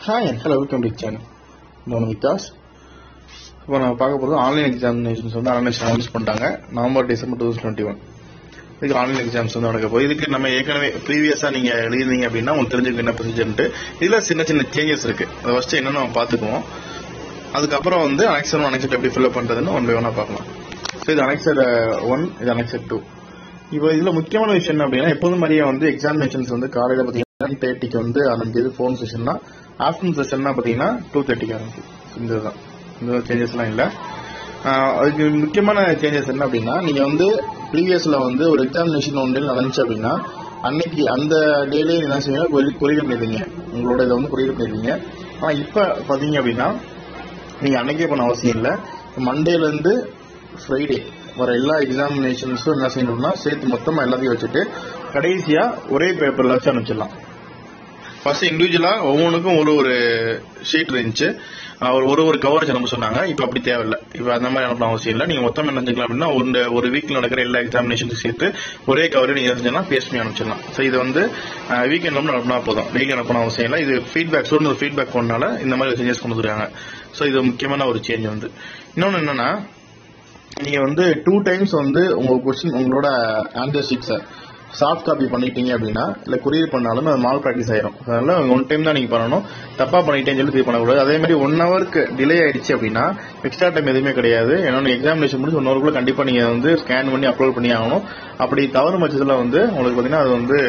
hi hello welcome to channel நான் விகாஸ் இப்போ நம்ம பார்க்க போகிறது ஆன்லைன் எக்ஸாமினேஷன்ஸ் வந்து ஆன்லைன் அனௌன்ஸ் பண்ணிட்டாங்க November December two thousand twenty one இதுக்கு ஆன்லைன் எக்ஸாம்ஸ் வந்து நடக்க போகுது இதுக்கு நம்ம ஏற்கனவே ப்ரீவியஸாக நீங்கள் எழுதிருந்தீங்க அப்படின்னா உங்களுக்கு தெரிஞ்சுக்க என்ன ப்ரொசீஜர்ன்ட்டு இதில் சின்ன சின்ன சேஞ்சஸ் இருக்குது அதை ஃபஸ்ட்டு என்னென்னு நம்ம பார்த்துக்குவோம் அதுக்கப்புறம் வந்து அனெக்சர் ஒன் அனெக்சர் எப்படி ஃபில்அப் பண்ணுறதுன்னு ஒன் பை ஒன்னாக பார்க்கலாம் ஸோ இது அனெக்சர் ஒன் இது அனெக்சர் டூ இப்போ இதில் முக்கியமான விஷயம் என்ன அப்படின்னா எப்போதும் மாதிரியே வந்து எக்ஸாமினேஷன்ஸ் வந்து காலையில் பார்த்தீங்கன்னா தேர்ட்டிக்கு வந்து ஆரம்பிக்குது ஃபோன் செஷன்னா ஆஃப்டர்நூன் செஷன்னா பார்த்தீங்கன்னா டூ தேர்ட்டிக்கு ஆரம்பிக்குது இந்த தான் இந்த சேஞ்சஸ்லாம் இல்லை அதுக்கு முக்கியமான சேஞ்சஸ் என்ன அப்படின்னா நீங்கள் வந்து ப்ரீவியஸில் வந்து ஒரு எக்ஸாமினேஷன் ஒன் டே நடந்துச்சு அப்படின்னா அன்னைக்கு அந்த டேலே என்ன செய்வீங்க கொரியர் பண்ணிடுவீங்க உங்களோட இதை வந்து கொரியர் பண்ணிடுவீங்க ஆனால் இப்போ பார்த்தீங்க அப்படின்னா நீங்கள் அன்னைக்கே பண்ண அவசியம் இல்லை மண்டேலேருந்து ஃப்ரைடே வர எல்லா எக்ஸாமினேஷன்ஸும் என்ன செய்யணும்னா சேர்த்து மொத்தமாக எல்லாத்தையும் வச்சுட்டு கடைசியாக ஒரே பேப்பரில் வச்சு அனுப்பிச்சிடலாம் ஃபர்ஸ்ட் இண்டிவிஜுவலாக ஒவ்வொன்றுக்கும் ஒரு ஒரு ஷீட் இருந்துச்சு ஒரு ஒரு ஒரு கவரேஜ் அனுப்ப சொன்னாங்க இப்போ அப்படி தேவையில்லை இப்போ அந்த மாதிரி அனுப்பணும் அவசியம் இல்லை நீங்கள் மொத்தம் என்ன செஞ்சுக்கலாம் அப்படின்னா ஒரு ஒரு வீக்கில் நடக்கிற எல்லா எக்ஸாமினேஷன் சேர்த்து ஒரே கவரேஜ் நீங்கள் செஞ்சீங்கன்னா பேஸ்ட் பண்ணி அனுப்பிச்சிடலாம் ஸோ இது வந்து வீக்கெண்ட் மட்டும் அனுப்பினா போதும் டெய்லி அனுப்பணும் அவசியம் இல்லை இது ஃபீட்பேக் ஸ்டூடெண்ட் ஃபீட்பேக் பண்ணனால இந்த மாதிரி சேஞ்சஸ் கொண்டு வந்துருக்காங்க ஸோ இது முக்கியமான ஒரு சேஞ்ச் வந்து இன்னொன்று என்னன்னா நீங்கள் வந்து டூ டைம்ஸ் வந்து உங்கள் கொஸ்டின் உங்களோட ஆன்சர் ஷீட்ஸை சாஃப்ட் காப்பி பண்ணிட்டீங்க அப்படின்னா இல்லை கொரியர் பண்ணாலும் அது மால் ப்ராக்டிஸ் ஆயிரும் அதனால ஒன் டைம் தான் நீங்கள் பண்ணணும் தப்பாக பண்ணிட்டேன்னு சொல்லி இது பண்ணக்கூடாது அதே மாதிரி ஒன் ஹவருக்கு டிலே ஆயிடுச்சு அப்படின்னா எக்ஸ்ட்ரா டைம் எதுவுமே கிடையாது ஏன்னா எக்ஸாமினேஷன் முடிச்சு ஒன் ஹவருக்குள்ள கண்டிப்பாக நீங்கள் வந்து ஸ்கேன் பண்ணி அப்லோட் பண்ணி ஆகணும் அப்படி தவறு பட்சத்தில் வந்து உங்களுக்கு பார்த்தீங்கன்னா அது வந்து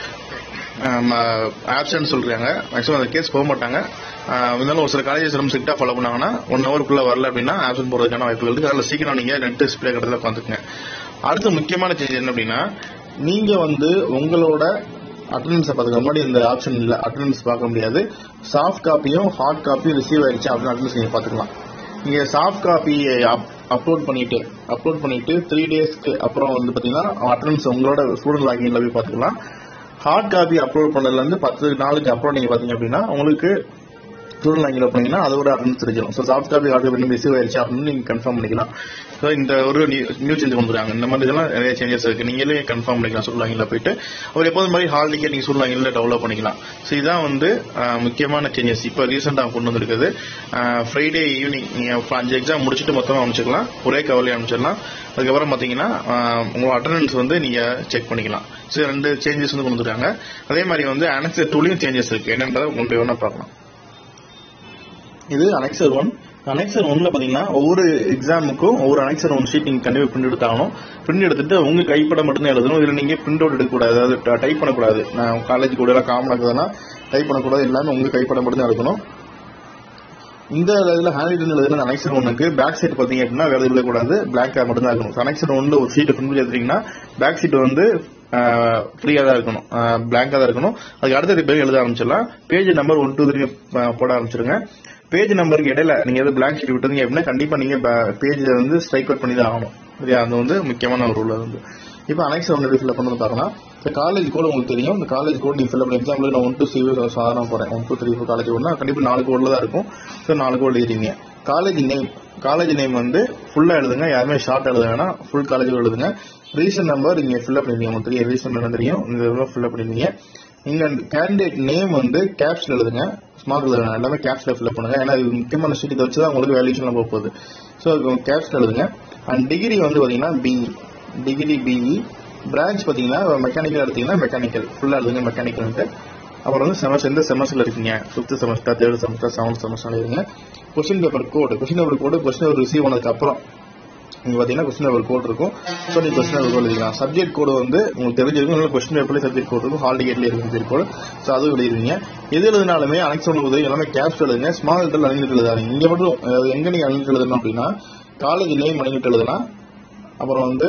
ஆப்ஷன் சொல்றாங்க மேக்ஸிமம் அந்த கேஸ் போக மாட்டாங்க இருந்தாலும் ஒரு சில காலேஜஸ் ரொம்ப ஸ்ட்ரிக்டாக ஃபாலோ பண்ணாங்கன்னா ஒன் ஹவருக்குள்ள வரல அப்படின்னா ஆப்ஷன் போறதுக்கான வாய்ப்புகள் இருக்கு அதில் சீக்கிரம் நீங்க நெட் டிஸ்பிளே கடத்தில் உட்காந்துக்குங்க அடுத்த முக்கியமான சேஞ்ச் என்ன அப்படின்னா நீங்க வந்து உங்களோட அட்டண்டன்ஸை பார்த்துக்க முன்னாடி இந்த ஆப்ஷன் இல்லை அட்டண்டன்ஸ் பார்க்க முடியாது சாஃப்ட் காப்பியும் ஹார்ட் காப்பியும் ரிசீவ் ஆயிடுச்சு அப்படின்னு அட்டண்டன்ஸ் நீங்க பார்த்துக்கலாம் நீங்க சாஃப்ட் காப்பி அப்லோட் பண்ணிட்டு அப்லோட் பண்ணிட்டு த்ரீ டேஸ்க்கு அப்புறம் வந்து பாத்தீங்கன்னா அட்டண்டன்ஸ் உங்களோட ஸ்டூடெண்ட் லாகின்ல போய் பார்த்துக்கலாம் ஹார்ட் காப்பி அப்லோட் பண்ணதுல இருந்து பத்து நாளுக்கு அப்புறம் நீங்க பாத்தீங்க அப்படின்னா உங்களுக்கு ஸ்டூடெண்ட் லாங்கில் பண்ணீங்கன்னா அதோட அட்டன்ஸ் தெரிஞ்சிடும் so soft copy hard copy receive ஆயிடுச்சு அப்படின்னு நீங்க கன்ஃபார்ம் பண்ணிக்கலாம் ஸோ இந்த ஒரு நியூ சேஞ்ச் கொண்டுறாங்க இந்த மாதிரி இதெல்லாம் நிறைய சேஞ்சஸ் இருக்கு நீங்களே கன்ஃபார்ம் பண்ணிக்கலாம் ஸ்டூடெண்ட் லாங்கில் போயிட்டு அவர் எப்போதும் மாதிரி ஹால் டிக்கெட் நீங்க ஸ்டூடெண்ட் லாங்கில் டெவலப் பண்ணிக்கலாம் ஸோ இதான் வந்து முக்கியமான சேஞ்சஸ் இப்போ ரீசெண்டாக கொண்டு வந்திருக்குது ஃப்ரைடே ஈவினிங் நீங்க அஞ்சு எக்ஸாம் முடிச்சுட்டு மொத்தமாக அனுப்பிச்சிக்கலாம் ஒரே கவலையை அனுப்பிச்சிடலாம் அதுக்கப்புறம் பார்த்தீங்கன்னா உங்களோட அட்டண்டன்ஸ் வந்து நீங்க செக் பண்ணிக்கலாம் ஸோ ரெண்டு சேஞ்சஸ் வந்து கொண்டு வந்துருக்காங்க அதே மாதிரி வந்து அனெக்சர் டூலையும் சேஞ்சஸ் இருக்கு என்னன்றதை ஒன்று ஒன்றா பார்க்கலாம் இது அனெக்சர் ஒன் அனெக்சர் ஒன்ல பாத்தீங்கன்னா ஒவ்வொரு எக்ஸாமுக்கும் ஒவ்வொரு அனெக்சர் ஒன் ஷீட் நீங்க கண்டிப்பா பிரிண்ட் எடுத்தாகணும் பிரிண்ட் எடுத்துட்டு உங்க கைப்பட மட்டும்தான் எழுதணும் இதுல நீங்க பிரிண்ட் அவுட் எடுக்கக்கூடாது அதாவது டைப் பண்ணக்கூடாது நான் காலேஜ் கூட எல்லாம் காமன் இருக்குதுன்னா டைப் பண்ணக்கூடாது எல்லாமே உங்க கைப்பட மட்டும் தான் எடுக்கணும் இந்த இதில் ஹேண்ட் ரிட்டன் எழுதுன அனெக்சர் ஒன்னுக்கு பேக் சைட் பார்த்தீங்க அப்படின்னா வேறு எழுத கூடாது பிளாக்காக மட்டும் தான் இருக்கணும் அனெக்சர் ஒன்று ஒரு சீட்டு பிரிண்ட் எடுத்தீங்கன்னா பேக் சீட் வந்து ஃப்ரீயாக தான் இருக்கணும் பிளாங்காக தான் இருக்கணும் அதுக்கு அடுத்த பேர் எழுத ஆரம்பிச்சிடலாம் page number one two three போட ஆரம்பிச்சிருங்க பேஜ் நம்பருக்கு இடையில நீங்க எதாவது பிளாங்க் ஷீட் விட்டுறீங்க அப்படின்னா கண்டிப்பா நீங்க பேஜ்ல வந்து ஸ்ட்ரைக் அவுட் பண்ணி தான் ஆகணும் சரியா அது வந்து முக்கியமான ஒரு ரூல் வந்து இப்போ அனெக்ஸ் ஒன்று ஃபில் பண்ணது பார்க்கலாம் இந்த காலேஜ் கோட் உங்களுக்கு தெரியும் இந்த காலேஜ் கோட் நீங்க ஃபில் பண்ண எக்ஸாம்பிள் நான் ஒன் டூ சி சாதாரண போறேன் one two three four college கோட்னா கண்டிப்பா நாலு கோட்ல தான் இருக்கும் ஸோ நாலு கோட் எழுதிங்க காலேஜ் நேம் காலேஜ் நேம் வந்து ஃபுல்லா எழுதுங்க யாருமே ஷார்ட் எழுத வேணாம் ஃபுல் காலேஜ் எழுதுங்க ரீசன் நம்பர் இங்க ஃபில் பண்ணிருக்கீங்க உங்களுக்கு தெரியும் ரீசன் நம்பர் தெரியும் இந்த ஃபில் பண்ணிருக்கீங்க இங்க கேண்டிடேட் நேம் வந்து கேப்ஸ்ல எழுதுங்க ஸ்மார்ட் எழுதுங்க எல்லாமே கேப்ஸ்ல ஃபில் பண்ணுங்க ஏன்னா இது முக்கியமான ஷீட் வச்சு தான் உங்களுக்கு வேல்யூஷன் போக போகுது ஸோ கேப்ஸ்ல எழுதுங்க அண்ட் டிகிரி வந்து பாத்தீங்கன்னா பிஇ டிகிரி பிஇ பிரான்ச் பாத்தீங்கன்னா மெக்கானிக்கல் எடுத்தீங்கன்னா மெக்கானிக்கல் ஃபுல்லா எழுதுங்க மெக்கானிக்கல் அப்புறம் வந்து செமஸ்டர் எந்த செமஸ்டர்ல இருக்கீங்க fifth semester third semester seventh semester எழுதுங்க question paper code question paper code question paper receive பண்ணதுக்கு அப்புறம் நீங்க பாத்தீங்கன்னா கொஸ்டின் பேப்பர் கோட் இருக்கும் ஸோ நீங்க கொஸ்டின் பேப்பர் கோட் எழுதிக்கலாம் சப்ஜெக்ட் கோடு வந்து உங்களுக்கு தெரிஞ்சிருக்கும் கொஸ்டின் பேப்பர்ல சப்ஜெக்ட் கோட் இருக்கும் ஹால் டிக்கெட்ல இருக்கும் சப்ஜெக்ட் கோடு ஸோ அதுவும் எழுதிருவீங்க எது எழுதினாலுமே அனெக்ஸ் உதவி எல்லாமே கேப்ஸ் எழுதுங்க ஸ்மால் லெட்டர் அணிஞ்சிட்டு எழுதாதீங்க இங்க மட்டும் எங்க நீங்க அணிஞ்சிட்டு எழுதணும் அப்படின்னா காலேஜ் நேம் அணிஞ்சிட்டு எழுதலாம் அப்புறம் வந்து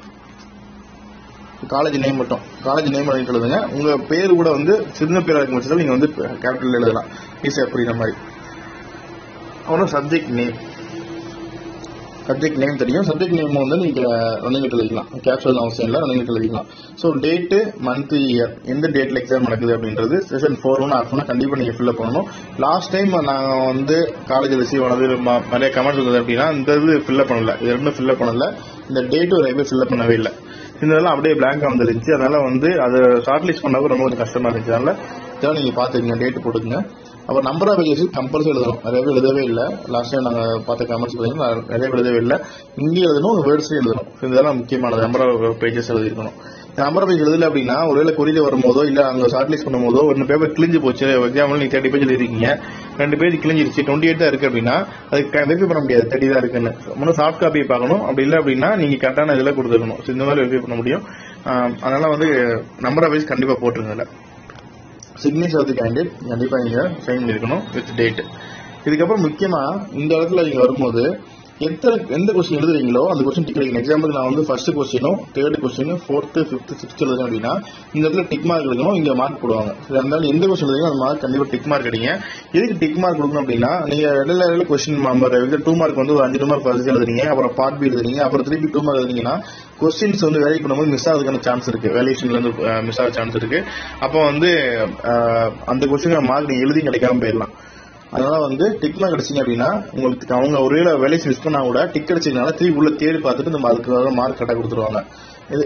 காலேஜ் நேம் மட்டும் காலேஜ் நேம் எழுதிட்டு எழுதுங்க உங்க பேர் கூட வந்து சின்ன பேரா இருக்கும் பட்சத்தில் நீங்க வந்து கேபிட்டல் எழுதலாம் ஈஸியா புரியுற மாதிரி அப்புறம் சப்ஜெக்ட் நேம் சப்ஜெக்ட் நேம் தெரியும் சப்ஜெக்ட் நேம் வந்து நீங்க ரன்னிங் எழுதிக்கலாம் கேப்சல் அவசியம் இல்லை ரன்னிங் எழுதிக்கலாம் ஸோ டேட்டு மந்த் இயர் எந்த டேட்ல எக்ஸாம் நடக்குது அப்படின்றது செஷன் ஃபோர் ஒன் ஆஃப்னா கண்டிப்பா நீங்க ஃபில்அப் பண்ணணும் லாஸ்ட் டைம் நாங்கள் வந்து காலேஜ் ரிசீவ் ஆனது நிறைய கமெண்ட்ஸ் இருந்தது அப்படின்னா இந்த இது ஃபில்அப் பண்ணல இது ரெண்டும் ஃபில்அப் பண்ணல இந்த டேட்டும் நிறைய பேர் ஃபில்அப் பண்ணவே இல்லை இதெல்லாம் அப்படியே பிளாங்கா வந்துருந்துச்சு அதனால வந்து அதை ஷார்ட் லிஸ்ட் பண்ணவும் ரொம்ப கொஞ்சம் கஷ்டமா இருந்துச்சு அதனால இதெல்லாம் நீங்க பாத்துக்கங்க டேட் போட்டுக்கங்க அப்புறம் நம்பர் ஆஃப் பேஜஸ் கம்பல்சரி எழுதணும் நிறைய பேர் எழுதவே இல்லை லாஸ்ட் டைம் நாங்கள் பார்த்த கமெண்ட்ஸ் பார்த்தீங்கன்னா நிறைய பேர் எழுதவே இல்லை இங்கேயும் எழுதணும் வேர்ட்ஸ்லையும் எழுதணும் இதெல்லாம் முக்கியமானது நம்பர் ஆஃப் பேஜஸ் எழுதிருக்கணும் நம்பர் ஆஃப் பேஜ் எழுதல அப்படின்னா ஒருவேளை கொரியில வரும்போதோ இல்ல அங்க ஷார்ட்லிஸ்ட் பண்ணும்போதோ ஒரு பேப்பர் கிழிஞ்சு போச்சு எக்ஸாம்பிள் நீங்க தேர்ட்டி பேஜ் எழுதிருக்கீங்க ரெண்டு பேஜ் கிழிஞ்சிருச்சு டுவெண்ட்டி எயிட் தான் இருக்கு அப்படின்னா அதுக்கு வெரிஃபை பண்ண முடியாது தேர்ட்டி தான் இருக்குன்னு முன்ன சாஃப்ட் காப்பி பார்க்கணும் அப்படி இல்லை அப்படின்னா நீங்க கரெக்டான இதில் கொடுத்துருக்கணும் So, இந்த மாதிரி வெரிஃபை பண்ண முடியும் ஆஹ் அதனால வந்து நம்பர் ஆஃப் பேஜ் கண்டிப்பா போட்டுருங்க இதுல சிக்னேச்சர் ஆஃப் தி கேண்டிடேட் கண்டிப்பா நீங்க சைன் பண்ணிருக்கணும் வித் டேட் இதுக்கப்புறம் முக்கியமா இந்த இடத்துல நீங்க வரும்போது எத்தனை எந்த கொஸ்டின் எழுதுறீங்களோ அந்த கொஸ்டின் டிக் அடிக்கணும் எக்ஸாம்பிள் நான் வந்து ஃபர்ஸ்ட் கொஸ்டினும் third question fourth fifth sixth எழுதுறேன் அப்படின்னா இந்த இடத்துல டிக் மார்க் எழுதணும் இங்க மார்க் போடுவாங்க சரி, அதனால எந்த கொஸ்டின் எழுதுறீங்க அந்த மார்க் கண்டிப்பா டிக் மார்க் அடிங்க எதுக்கு டிக் மார்க் கொடுக்கணும் அப்படின்னா நீங்க இடையில இடையில கொஸ்டின் நம்பர் டூ மார்க் வந்து ஒரு அஞ்சு டூ மார்க் பதினஞ்சு எழுதுறீங்க அப்புறம் பார்ட் பி எழுதுறீங்க அப்புறம் திருப்பி டூ மார்க் எழுதுறீங்கன்னா கொஸ்டின்ஸ் வந்து வேலை பண்ணும்போது மிஸ் ஆகிறதுக்கான சான்ஸ் இருக்கு வேல்யூஷன்ல இருந்து மிஸ் ஆக சான்ஸ் இருக்கு அப்போ வந்து அஹ், அந்த கொஸ்டின் மார்க் நீங்க எழுதி கிடைக்காம போயிடலாம் அதனால வந்து டிக் மார்க் அடிச்சீங்க அப்படின்னா உங்களுக்கு அவங்க ஒருவேளை வேலையை மிஸ் பண்ணா கூட டிக் அடிச்சதுனால திருப்பி உள்ள தேடி பார்த்துட்டு நம்ம அதுக்கு மார்க் கரெக்டாக கொடுத்துருவாங்க இது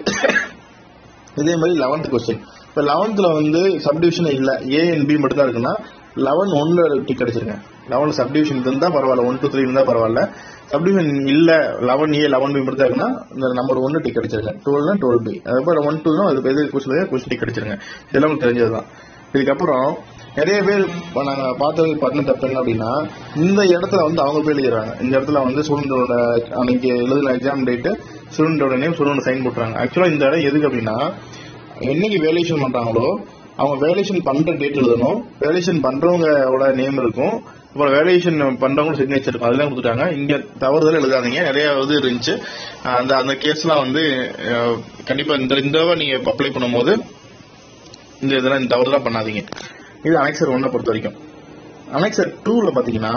இதே மாதிரி லெவன்த் கொஸ்டின் இப்போ லெவன்த்ல வந்து சப்டிவிஷன் இல்ல ஏ அண்ட் பி மட்டும் தான் இருக்குன்னா லெவன் ஒன்ல டிக் அடிச்சிருங்க லெவன் சப்டிவிஷன் இருந்தா பரவாயில்ல ஒன் டூ த்ரீ இருந்தா பரவாயில்ல சப்டிவிஷன் இல்ல லெவன் ஏ லெவன் பி மட்டும் தான் இருக்குன்னா இந்த நம்பர் ஒன்னு டிக் அடிச்சிருங்க டுவெல்னா டுவெல் பி அதுக்கப்புறம் ஒன் டூ அது எது கொஸ்டின் கொஸ்டின் டிக் அடிச்சிருங்க இதெல்லாம் உங்களுக்கு தெரிஞ்சதுதான் இதுக்கப்புறம் நிறைய பேர் இப்ப நாங்க பார்த்தது பண்ண தப்பு என்ன அப்படின்னா இந்த இடத்துல வந்து அவங்க பேர் எழுதிடுறாங்க இந்த இடத்துல வந்து ஸ்டூடெண்டோட அன்னைக்கு எழுதின எக்ஸாம் டேட்டு ஸ்டூடெண்டோட நேம் ஸ்டூடெண்ட் சைன் போட்டுறாங்க ஆக்சுவலா இந்த இடம் எதுக்கு அப்படின்னா என்னைக்கு வேலேஷன் பண்றாங்களோ அவங்க வேலேஷன் பண்ற டேட் எழுதணும் வேலேஷன் பண்றவங்களோட நேம் இருக்கும் அப்புறம் வேலேஷன் பண்றவங்க சிக்னேச்சர் இருக்கும் அதெல்லாம் கொடுத்துட்டாங்க இங்க தவறுதல் எழுதாதீங்க நிறைய இது இருந்துச்சு அந்த அந்த கேஸ்லாம் வந்து அஹ், கண்டிப்பா இந்த இந்த தடவை நீங்க அப்ளை பண்ணும்போது இந்த இதெல்லாம் இந்த தவறுலாம் பண்ணாதீங்க இது அனெக்சர் ஒன்னை பொறுத்த வரைக்கும் அனெக்சர் டூல பாத்தீங்கன்னா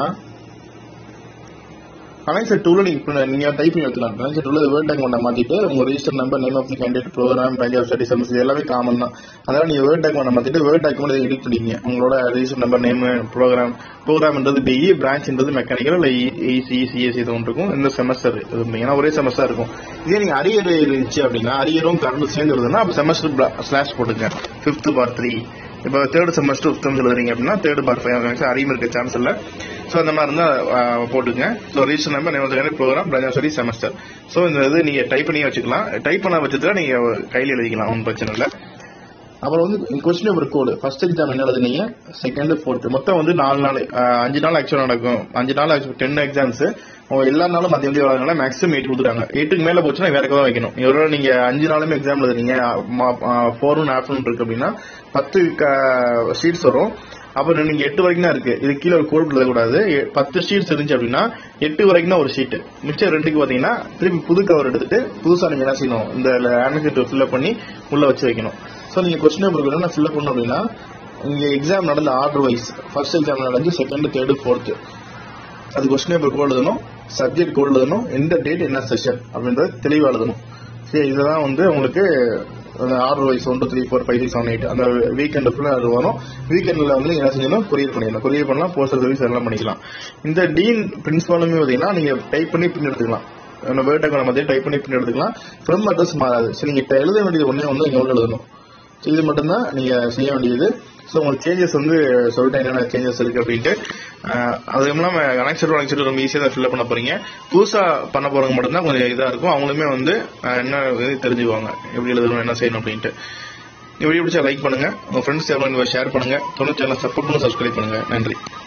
அனெக்சர் டூல நீங்க இப்ப நீங்க டைப் பண்ணி வைக்கலாம் அனெக்சர் டூல வேர்ட் டாக் பண்ண மாத்திட்டு உங்க register number name of the candidate programme bank of study service எல்லாமே காமன் தான் அதனால நீங்க வேர்ட் டாக் பண்ண மாத்திட்டு வேர்ட் டாக்குமெண்ட் எடிட் பண்ணிக்கீங்க உங்களோட ரெஜிஸ்டர் நம்பர் நேம் ப்ரோக்ராம் ப்ரோக்ராம்ன்றது பிஇ பிரான்ச்ன்றது மெக்கானிக்கல் இல்ல இசி சிஎஸ்சி இது ஒன்று இருக்கும் இந்த செமஸ்டர் இது பண்ணீங்கன்னா ஒரே செமஸ்டர் இருக்கும் இதே நீங்க அரியர் இருந்துச்சு அப்படின்னா அரியரும் கரண்ட் சேர்ந்து எழுதுனா அப்ப செமஸ்டர் ஸ்லாஷ் போட்டுங்க ஃபிஃப்த் பார் த்ரீ இப்போ தேர்ட் செமஸ்டர் ஃபிஃப்த் எழுதுறீங்க அப்படின்னா தேர்ட் பார் ஃபைவ் அரியும் இருக்க சான்ஸ் இல்லை ஸோ அந்த மாதிரி இருந்தால் போட்டுங்க so register number name programme பிரஜாசரி செமஸ்டர் ஸோ இந்த இது நீங்க டைப் பண்ணி வச்சுக்கலாம் டைப் பண்ண வச்சதுல நீங்க கையில் எழுதிக்கலாம் ஒன்றும் பிரச்சனை இல்லை அப்புறம் வந்து question paper code first exam என்ன எழுதுனீங்க செகண்ட் ஃபோர்த் மொத்தம் வந்து நாலு நாள் அஹ், அஞ்சு நாள் ஆக்சுவலாக நடக்கும் அஞ்சு நாள் டென் எக்ஸாம்ஸ் எல்லா நாளும் மத்திய மத்திய வரதுனால மேக்ஸிமம் எயிட் கொடுத்துட்டாங்க எயிட்டுக்கு மேல போச்சுன்னா வேற தான் வைக்கணும் ஒருவேளை நீங்க அஞ்சு நாளுமே எக்ஸாம் எழுதுறீங்க ஃபோர் ஆஃப்டர்நூன் இருக்கு அப்படின்னா பத்து ஷீட்ஸ் வரும் அப்புறம் நீங்க எட்டு வரைக்கும் தான் இருக்கு இது கீழே ஒரு கோட் எழுதக்கூடாது எ- பத்து ஷீட்ஸ் இருந்துச்சு அப்படின்னா எட்டு வரைக்கும் தான் ஒரு ஷீட் மிச்சம் ரெண்டுக்கு பாத்தீங்கன்னா திருப்பி புது கவர் எடுத்துட்டு புதுசா நீங்க என்ன செய்யணும் இந்த ஆன்சர் ஃபில்அப் பண்ணி உள்ள வச்சு வைக்கணும் ஸோ நீங்க கொஸ்டின் பேப்பர் என்ன ஃபில்அப் பண்ணணும் அப்படின்னா இங்க எக்ஸாம் நடந்த ஆர்டர் வைஸ் ஃபர்ஸ்ட் எக்ஸாம் நடந்து செகண்ட் தேர்டு ஃபோர்த்து அது கொஸ்டின் பேப்பர் கோட் எழுதணும் சப்ஜெக்ட் கோட் எழுதணும் எந்த டேட் என்ன செஷன் அப்படின்றது தெளிவா எழுதணும் சரி இதெல்லாம் வந்து உங்களுக்கு order wise one two three four five six seven eight அந்த வீக்கெண்ட் ஃபுல்லாக அது வரும் வீக்கெண்டில் வந்து நீங்க என்ன செஞ்சணும் கொரியர் பண்ணிடலாம் கொரியர் பண்ணலாம் போஸ்டல் சர்வீஸ் எல்லாம் பண்ணிக்கலாம் இந்த டீன் பிரின்சிபாலுமே பார்த்தீங்கன்னா நீங்க டைப் பண்ணி பின் எடுத்துக்கலாம் நம்ம வேர்ட் அக்கௌண்ட் மாதிரி டைப் பண்ணி பின் எடுத்துக்கலாம் ஃப்ரம் அட்ரஸ் மாறாது சரி நீங்க இப்ப எழுத வேண்டியது ஒண்ணே வந்து இங்க உள்ள எழுதணும் So, இது மட்டும்தான் நீங்க செய்ய வேண்டியது ஸோ உங்களுக்கு சேஞ்சஸ் வந்து சொல்லிட்டேன் என்னென்ன சேஞ்சஸ் இருக்கு அப்படின்ட்டு அஹ், அது இல்லாம அனெக்சர் அனெக்சர் ரொம்ப ஈஸியாக தான் ஃபில்அப் பண்ண போறீங்க புதுசா பண்ண போறவங்க மட்டும்தான் கொஞ்சம் இதா இருக்கும் அவங்களுமே வந்து அஹ், என்ன இது தெரிஞ்சுக்குவாங்க எப்படி எழுதணும் என்ன செய்யணும் அப்படின்ட்டு இந்த வீடியோ பிடிச்சா லைக் பண்ணுங்க உங்க ஃப்ரெண்ட்ஸ் ஷேர் பண்ணுங்க தொண்ணூற்றி சேனல் சப்போர்ட் பண்ணி சப்ஸ்கிரைப் பண்ணுங்க நன்றி